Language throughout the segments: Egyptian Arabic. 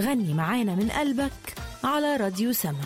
غني معانا من قلبك على راديو سما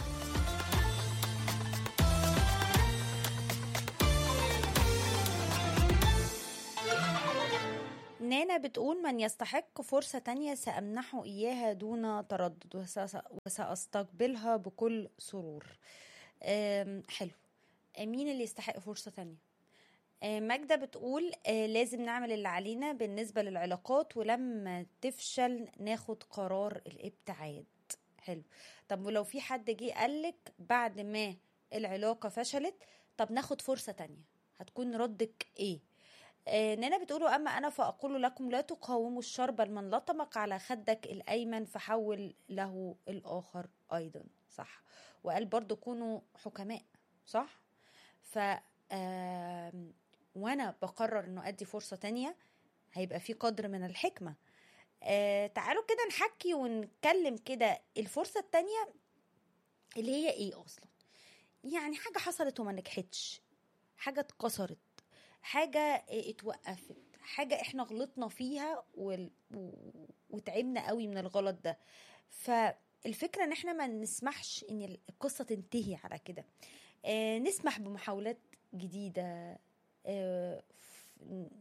نانا بتقول من يستحق فرصة تانية سأمنحه إياها دون تردد وس- وسأستقبلها بكل سرور أم، حلو مين اللي يستحق فرصة تانية آه، ماجدة بتقول آه، لازم نعمل اللي علينا بالنسبة للعلاقات ولما تفشل ناخد قرار الابتعاد حلو طب ولو في حد جه قالك بعد ما العلاقة فشلت طب ناخد فرصة تانية هتكون ردك ايه آه، نانا بتقولوا أما أنا فأقول لكم لا تقاوموا الشرب من لطمك على خدك الأيمن فحول له الآخر أيضا صح وقال برضو كونوا حكماء صح ف آم، وانا بقرر انه ادي فرصة تانية هيبقى في قدر من الحكمة آه تعالوا كده نحكي ونتكلم كده الفرصة التانية اللي هي ايه اصلا يعني حاجة حصلت وما نجحتش حاجة اتكسرت حاجة اتوقفت حاجة احنا غلطنا فيها وال... و... وتعبنا قوي من الغلط ده فالفكرة ان احنا ما نسمحش ان القصة تنتهي على كده آه نسمح بمحاولات جديدة آه ف-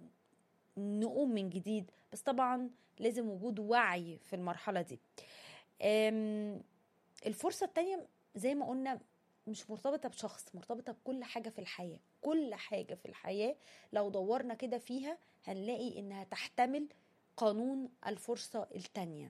نقوم من جديد بس طبعا لازم وجود وعي في المرحلة دي آم، الفرصة التانية زي ما قلنا مش مرتبطة بشخص مرتبطة بكل حاجة في الحياة كل حاجة في الحياة لو دورنا كده فيها هنلاقي إنها تحتمل قانون الفرصة التانية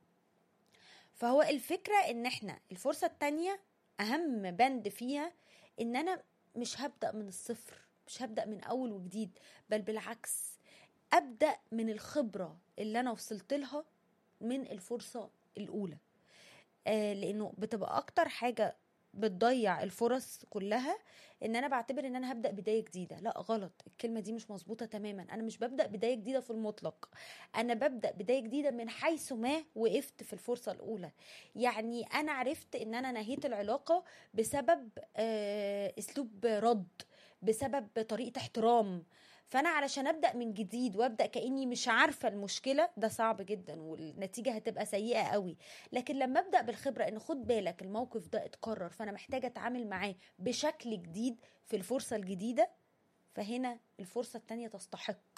فهو الفكرة إن إحنا الفرصة التانية أهم بند فيها إن أنا مش هبدأ من الصفر مش هبدأ من أول وجديد بل بالعكس أبدأ من الخبرة اللي أنا وصلت لها من الفرصة الأولى آه لأنه بتبقى أكتر حاجة بتضيع الفرص كلها ان انا بعتبر ان انا هبدا بدايه جديده لا غلط الكلمه دي مش مظبوطه تماما انا مش ببدا بدايه جديده في المطلق انا ببدا بدايه جديده من حيث ما وقفت في الفرصه الاولى يعني انا عرفت ان انا نهيت العلاقه بسبب آه، اسلوب رد بسبب طريقه احترام فانا علشان ابدا من جديد وابدا كاني مش عارفه المشكله ده صعب جدا والنتيجه هتبقى سيئه قوي لكن لما ابدا بالخبره ان خد بالك الموقف ده اتكرر فانا محتاجه اتعامل معاه بشكل جديد في الفرصه الجديده فهنا الفرصه التانية تستحق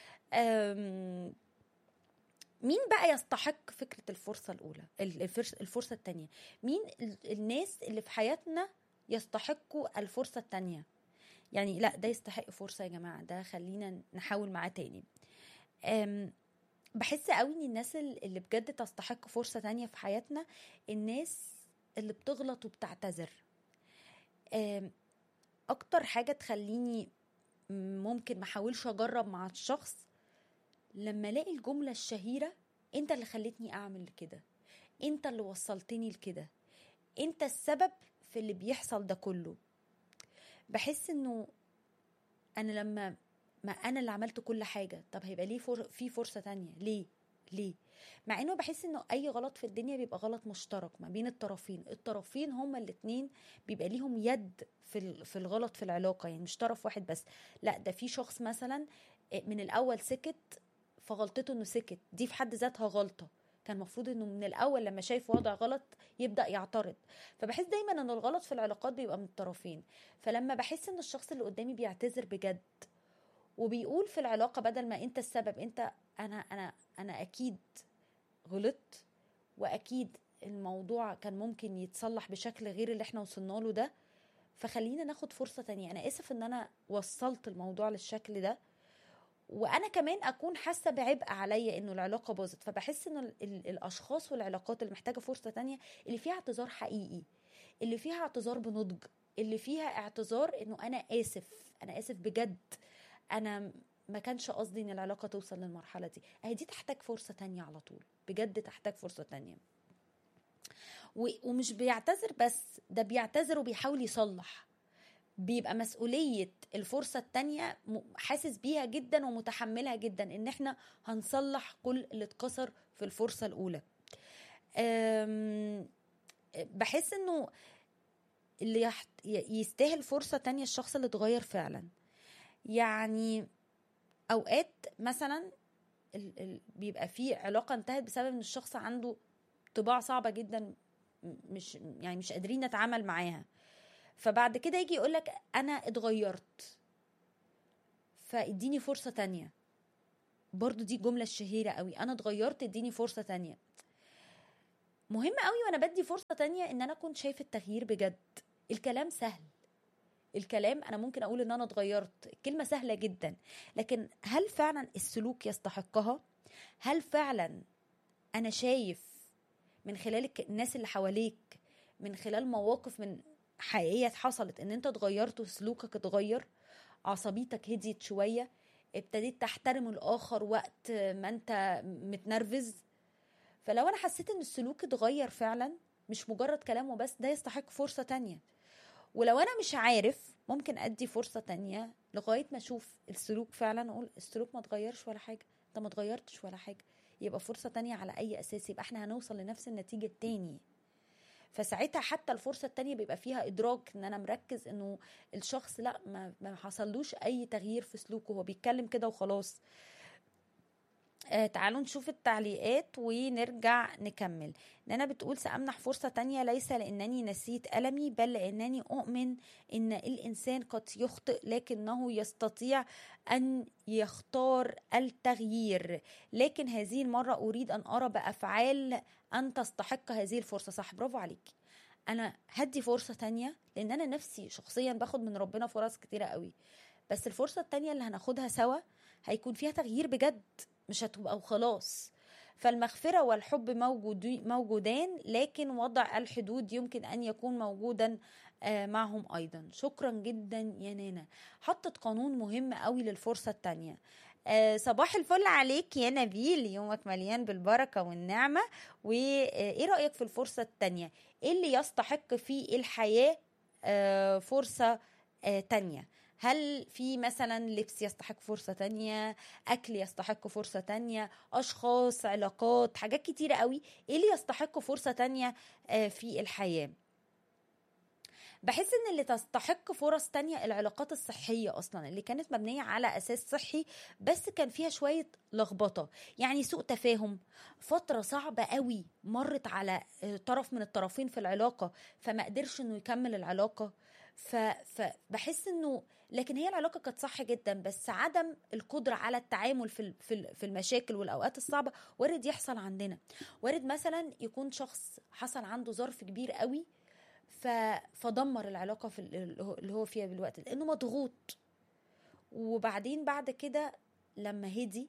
أم، مين بقى يستحق فكره الفرصه الاولى ال- الفرص- الفرصه التانية مين ال- الناس اللي في حياتنا يستحقوا الفرصه التانية يعني لا ده يستحق فرصه يا جماعه ده خلينا نحاول معاه تاني أم، بحس قوي ان الناس ال- اللي بجد تستحق فرصه تانية في حياتنا الناس اللي بتغلط وبتعتذر أم، اكتر حاجه تخليني ممكن ما احاولش اجرب مع الشخص لما الاقي الجمله الشهيره انت اللي خلتني اعمل كده انت اللي وصلتني لكده انت السبب في اللي بيحصل ده كله بحس انه انا لما ما انا اللي عملت كل حاجه طب هيبقى ليه فر... في فرصه تانية ليه ليه مع انه بحس انه اي غلط في الدنيا بيبقى غلط مشترك ما بين الطرفين الطرفين هما الاتنين بيبقى ليهم يد في ال- في الغلط في العلاقه يعني مش طرف واحد بس لا ده في شخص مثلا من الاول سكت فغلطته انه سكت دي في حد ذاتها غلطه كان المفروض انه من الاول لما شايف وضع غلط يبدا يعترض فبحس دايما ان الغلط في العلاقات بيبقى من الطرفين فلما بحس ان الشخص اللي قدامي بيعتذر بجد وبيقول في العلاقه بدل ما انت السبب انت انا انا انا اكيد غلطت واكيد الموضوع كان ممكن يتصلح بشكل غير اللي احنا وصلنا له ده فخلينا ناخد فرصه تانية انا اسف ان انا وصلت الموضوع للشكل ده وانا كمان اكون حاسه بعبء عليا انه العلاقه باظت فبحس ان ال- ال- الاشخاص والعلاقات اللي محتاجه فرصه تانية اللي فيها اعتذار حقيقي اللي فيها اعتذار بنضج اللي فيها اعتذار انه انا اسف انا اسف بجد انا ما كانش قصدي ان العلاقه توصل للمرحله دي اهي دي تحتاج فرصه تانية على طول بجد تحتاج فرصه تانية و- ومش بيعتذر بس ده بيعتذر وبيحاول يصلح بيبقى مسؤولية الفرصة التانية م- حاسس بيها جدا ومتحملها جدا ان احنا هنصلح كل اللي اتكسر في الفرصة الاولى أم، بحس انه اللي يحت... ي- يستاهل فرصة تانية الشخص اللي اتغير فعلا يعني اوقات مثلا ال... ال... بيبقى في علاقة انتهت بسبب ان الشخص عنده طباع صعبه جدا م- مش يعني مش قادرين نتعامل معاها فبعد كده يجي يقولك انا اتغيرت فاديني فرصه تانية برضو دي الجمله الشهيره قوي انا اتغيرت اديني فرصه تانية مهم قوي وانا بدي فرصه تانية ان انا كنت شايف التغيير بجد الكلام سهل الكلام انا ممكن اقول ان انا اتغيرت الكلمه سهله جدا لكن هل فعلا السلوك يستحقها هل فعلا انا شايف من خلال الك- الناس اللي حواليك من خلال مواقف من حقيقيه حصلت ان انت اتغيرت وسلوكك اتغير عصبيتك هديت شويه ابتديت تحترم الاخر وقت ما انت متنرفز فلو انا حسيت ان السلوك اتغير فعلا مش مجرد كلام وبس ده يستحق فرصه تانية ولو انا مش عارف ممكن ادي فرصه تانية لغايه ما اشوف السلوك فعلا اقول السلوك ما اتغيرش ولا حاجه انت ما اتغيرتش ولا حاجه يبقى فرصه تانية على اي اساس يبقى احنا هنوصل لنفس النتيجه التاني فساعتها حتى الفرصه التانية بيبقى فيها ادراك ان انا مركز انه الشخص لا ما, ما حصلوش اي تغيير في سلوكه هو بيتكلم كده وخلاص آه تعالوا نشوف التعليقات ونرجع نكمل نانا بتقول سأمنح فرصة تانية ليس لأنني نسيت ألمي بل لأنني أؤمن أن الإنسان قد يخطئ لكنه يستطيع أن يختار التغيير لكن هذه المرة أريد أن أرى بأفعال أن تستحق هذه الفرصة صح برافو عليك أنا هدي فرصة تانية لأن أنا نفسي شخصيا باخد من ربنا فرص كتيرة قوي بس الفرصة التانية اللي هناخدها سوا هيكون فيها تغيير بجد مش هتبقى وخلاص فالمغفرة والحب موجود موجودان لكن وضع الحدود يمكن أن يكون موجودا آه، معهم أيضا شكرا جدا يا نانا حطت قانون مهم قوي للفرصة التانية آه، صباح الفل عليك يا نبيل يومك مليان بالبركة والنعمة وإيه رأيك في الفرصة التانية إيه اللي يستحق في الحياة آه، فرصة آه، تانية هل في مثلا لبس يستحق فرصة تانية أكل يستحق فرصة تانية أشخاص علاقات حاجات كتيرة قوي إيه اللي يستحق فرصة تانية آه، في الحياة بحس ان اللي تستحق فرص تانية العلاقات الصحية اصلا اللي كانت مبنية على اساس صحي بس كان فيها شوية لخبطة يعني سوء تفاهم فترة صعبة قوي مرت على آه، طرف من الطرفين في العلاقة فما قدرش انه يكمل العلاقة ف... فبحس انه لكن هي العلاقه كانت صح جدا بس عدم القدره على التعامل في ال- في ال- في المشاكل والاوقات الصعبه وارد يحصل عندنا وارد مثلا يكون شخص حصل عنده ظرف كبير قوي ف... فدمر العلاقه في ال- اللي هو- اللي هو فيها بالوقت لانه مضغوط وبعدين بعد كده لما هدي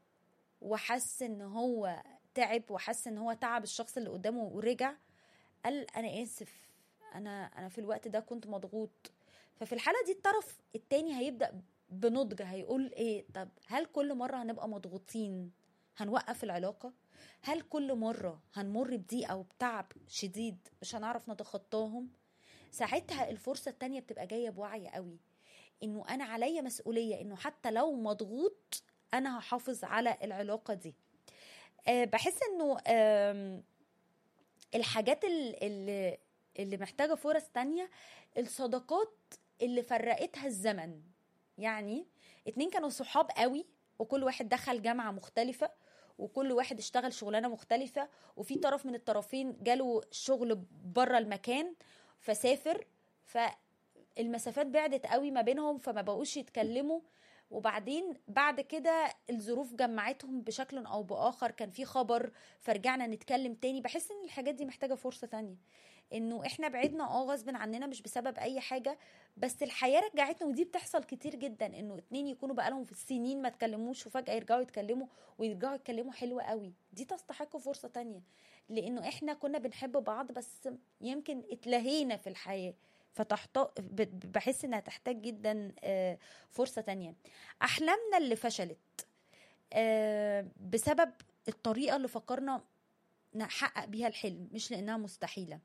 وحس ان هو تعب وحس ان هو تعب الشخص اللي قدامه ورجع قال انا اسف انا انا في الوقت ده كنت مضغوط ففي الحاله دي الطرف التاني هيبدا بنضج هيقول ايه طب هل كل مره هنبقى مضغوطين هنوقف العلاقه هل كل مره هنمر بضيقه وبتعب شديد مش هنعرف نتخطاهم ساعتها الفرصه التانيه بتبقى جايه بوعي قوي انه انا عليا مسؤوليه انه حتى لو مضغوط انا هحافظ على العلاقه دي أه بحس انه آم، الحاجات ال- اللي اللي محتاجه فرص تانية الصداقات اللي فرقتها الزمن يعني اتنين كانوا صحاب قوي وكل واحد دخل جامعه مختلفه وكل واحد اشتغل شغلانه مختلفه وفي طرف من الطرفين جاله شغل بره المكان فسافر فالمسافات بعدت قوي ما بينهم فما بقوش يتكلموا وبعدين بعد كده الظروف جمعتهم بشكل او باخر كان في خبر فرجعنا نتكلم تاني بحس ان الحاجات دي محتاجه فرصه تانية انه احنا بعدنا اه غصب عننا مش بسبب اي حاجه بس الحياه رجعتنا ودي بتحصل كتير جدا انه اتنين يكونوا بقالهم في السنين ما اتكلموش وفجاه يرجعوا يتكلموا ويرجعوا يتكلموا حلو قوي دي تستحق فرصه تانية لانه احنا كنا بنحب بعض بس يمكن اتلهينا في الحياه فتحت ب- بحس انها تحتاج جدا آه، فرصه تانية احلامنا اللي فشلت آه، بسبب الطريقه اللي فكرنا نحقق بيها الحلم مش لانها مستحيله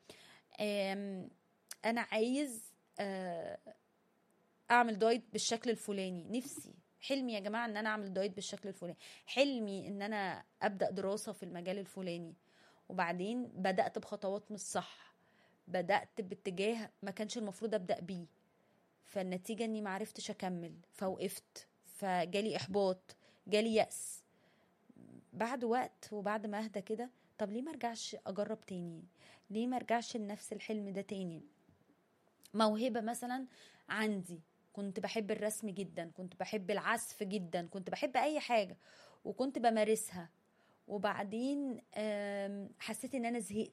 آم، انا عايز آه، اعمل دايت بالشكل الفلاني نفسي حلمي يا جماعه ان انا اعمل دايت بالشكل الفلاني حلمي ان انا ابدا دراسه في المجال الفلاني وبعدين بدات بخطوات مش صح بدات باتجاه ما كانش المفروض ابدا بيه فالنتيجه اني معرفتش اكمل فوقفت فجالي احباط جالي يأس بعد وقت وبعد ما اهدى كده طب ليه ما ارجعش اجرب تاني ليه ما ارجعش لنفس الحلم ده تاني موهبه مثلا عندي كنت بحب الرسم جدا كنت بحب العزف جدا كنت بحب اي حاجه وكنت بمارسها وبعدين آم، حسيت ان انا زهقت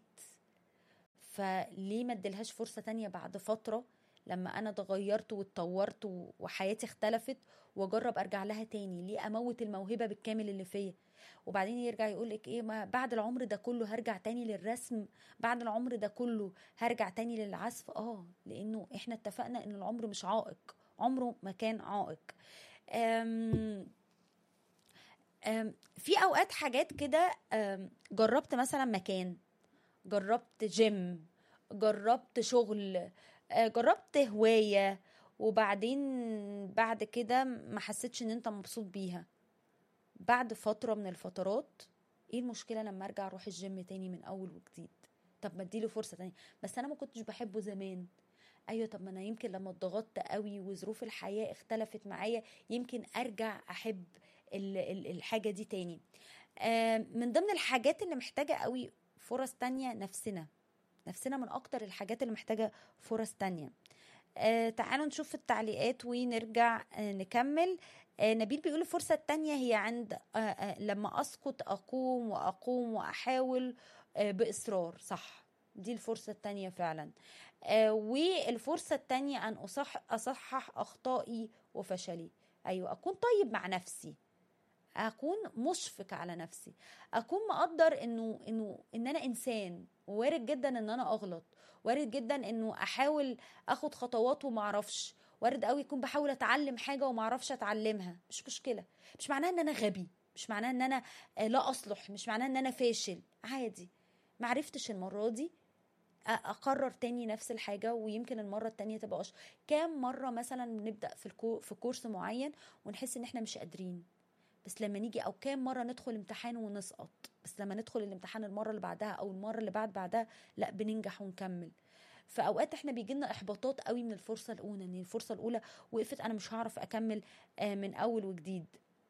فليه ما اديلهاش فرصه تانية بعد فتره لما انا اتغيرت واتطورت و- وحياتي اختلفت واجرب ارجع لها تاني ليه اموت الموهبه بالكامل اللي فيا وبعدين يرجع يقول لك ايه ما بعد العمر ده كله هرجع تاني للرسم بعد العمر ده كله هرجع تاني للعزف اه لانه احنا اتفقنا ان العمر مش عائق عمره ما كان عائق أم أم في اوقات حاجات كده أم، جربت مثلا مكان جربت جيم جربت شغل آه، جربت هواية وبعدين بعد كده ما حسيتش ان انت مبسوط بيها بعد فترة من الفترات ايه المشكلة لما ارجع اروح الجيم تاني من اول وجديد طب ما اديله فرصة تانية بس انا ما كنتش بحبه زمان ايوه طب ما انا يمكن لما اتضغطت قوي وظروف الحياة اختلفت معايا يمكن ارجع احب ال- ال- الحاجة دي تاني آه، من ضمن الحاجات اللي محتاجة قوي فرص تانية نفسنا نفسنا من اكتر الحاجات اللي محتاجة فرص تانية آه تعالوا نشوف التعليقات ونرجع آه نكمل آه نبيل بيقول الفرصة التانية هي عند آه آه لما أسقط أقوم وأقوم وأحاول آه بإصرار صح دي الفرصة التانية فعلا آه والفرصة التانية أن أصح أصحح أخطائي وفشلي أيوة أكون طيب مع نفسي اكون مشفق على نفسي اكون مقدر انه انه ان انا انسان ووارد جدا ان انا اغلط وارد جدا انه احاول اخد خطوات وما اعرفش وارد قوي يكون بحاول اتعلم حاجه وما اعرفش اتعلمها مش مشكله مش معناها ان انا غبي مش معناها ان انا آه، لا اصلح مش معناها ان انا فاشل عادي معرفتش المره دي أ- اقرر تاني نفس الحاجه ويمكن المره التانية تبقى أش... كام مره مثلا بنبدا في الكو... في كورس معين ونحس ان احنا مش قادرين بس لما نيجي او كام مره ندخل امتحان ونسقط بس لما ندخل الامتحان المره اللي بعدها او المره اللي بعد بعدها لا بننجح ونكمل في اوقات احنا بيجي لنا احباطات قوي من الفرصه الاولى ان الفرصه الاولى وقفت انا مش هعرف اكمل آه، من اول وجديد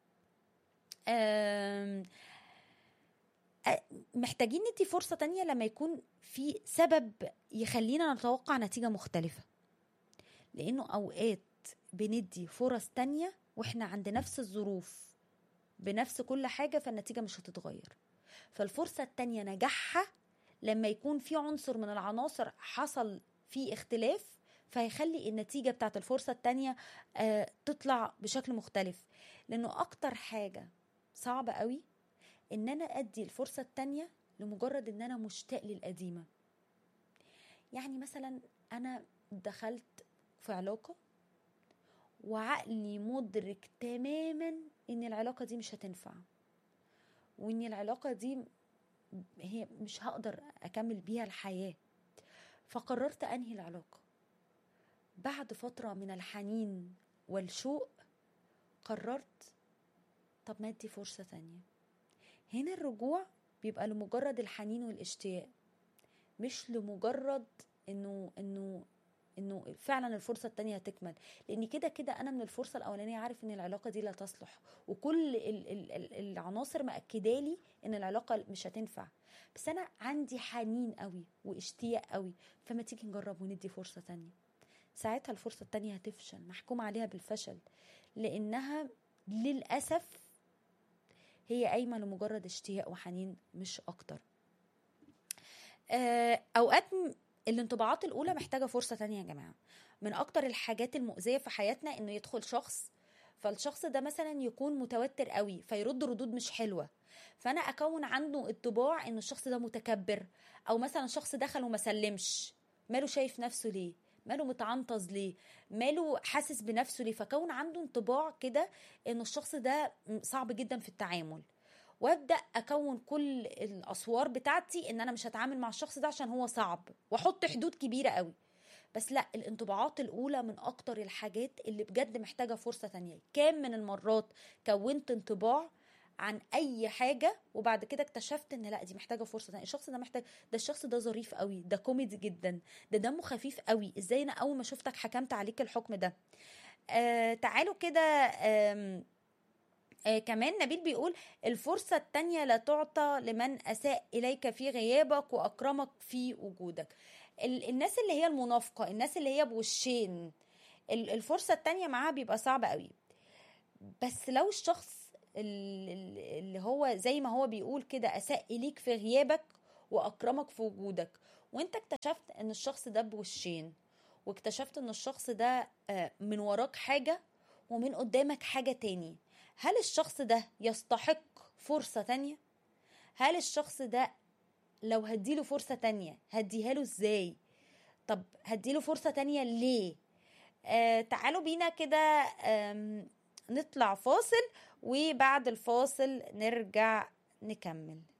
آم، آه، محتاجين ندي فرصه تانية لما يكون في سبب يخلينا نتوقع نتيجه مختلفه لانه اوقات بندي فرص تانية واحنا عند نفس الظروف بنفس كل حاجة فالنتيجة مش هتتغير فالفرصة التانية نجاحها لما يكون في عنصر من العناصر حصل فيه اختلاف فهيخلي النتيجة بتاعت الفرصة التانية آه تطلع بشكل مختلف لأنه أكتر حاجة صعبة قوي إن أنا أدي الفرصة التانية لمجرد إن أنا مشتاق للقديمة يعني مثلا أنا دخلت في علاقة وعقلي مدرك تماما ان العلاقة دي مش هتنفع وان العلاقة دي هي مش هقدر اكمل بيها الحياة فقررت انهي العلاقة بعد فترة من الحنين والشوق قررت طب ما ادي فرصة تانية هنا الرجوع بيبقى لمجرد الحنين والاشتياق مش لمجرد انه انه انه فعلا الفرصه التانية هتكمل لان كده كده انا من الفرصه الاولانيه عارف ان العلاقه دي لا تصلح وكل ال ال ال العناصر مأكدالي ان العلاقه مش هتنفع بس انا عندي حنين قوي واشتياق قوي فما تيجي نجرب وندي فرصه تانية ساعتها الفرصه التانية هتفشل محكوم عليها بالفشل لانها للاسف هي قايمه لمجرد اشتياق وحنين مش اكتر آه، اوقات م- الانطباعات الاولى محتاجه فرصه تانية يا جماعه من اكتر الحاجات المؤذيه في حياتنا انه يدخل شخص فالشخص ده مثلا يكون متوتر قوي فيرد ردود مش حلوه فانا اكون عنده انطباع ان الشخص ده متكبر او مثلا شخص دخل وما سلمش ماله شايف نفسه ليه ماله متعنطز ليه ماله حاسس بنفسه ليه فكون عنده انطباع كده ان الشخص ده صعب جدا في التعامل وابدا اكون كل الاسوار بتاعتي ان انا مش هتعامل مع الشخص ده عشان هو صعب واحط حدود كبيره قوي بس لا الانطباعات الاولى من اكتر الحاجات اللي بجد محتاجه فرصه تانية كام من المرات كونت انطباع عن اي حاجه وبعد كده اكتشفت ان لا دي محتاجه فرصه تانية الشخص ده محتاج ده الشخص ده ظريف قوي ده كوميدي جدا ده دمه خفيف قوي ازاي انا اول ما شفتك حكمت عليك الحكم ده آه تعالوا كده آم، آه كمان نبيل بيقول الفرصة التانية لا تعطى لمن أساء إليك في غيابك وأكرمك في وجودك ال- الناس اللي هي المنافقة الناس اللي هي بوشين ال- الفرصة التانية معاها بيبقى صعب قوي بس لو الشخص ال- ال- اللي هو زي ما هو بيقول كده أساء إليك في غيابك وأكرمك في وجودك وانت اكتشفت ان الشخص ده بوشين واكتشفت ان الشخص ده آه، من وراك حاجة ومن قدامك حاجة تاني هل الشخص ده يستحق فرصة تانية؟ هل الشخص ده لو هديله فرصة تانية هديها له ازاي؟ طب هديله فرصة تانية ليه؟ آه تعالوا بينا كده آم، نطلع فاصل وبعد الفاصل نرجع نكمل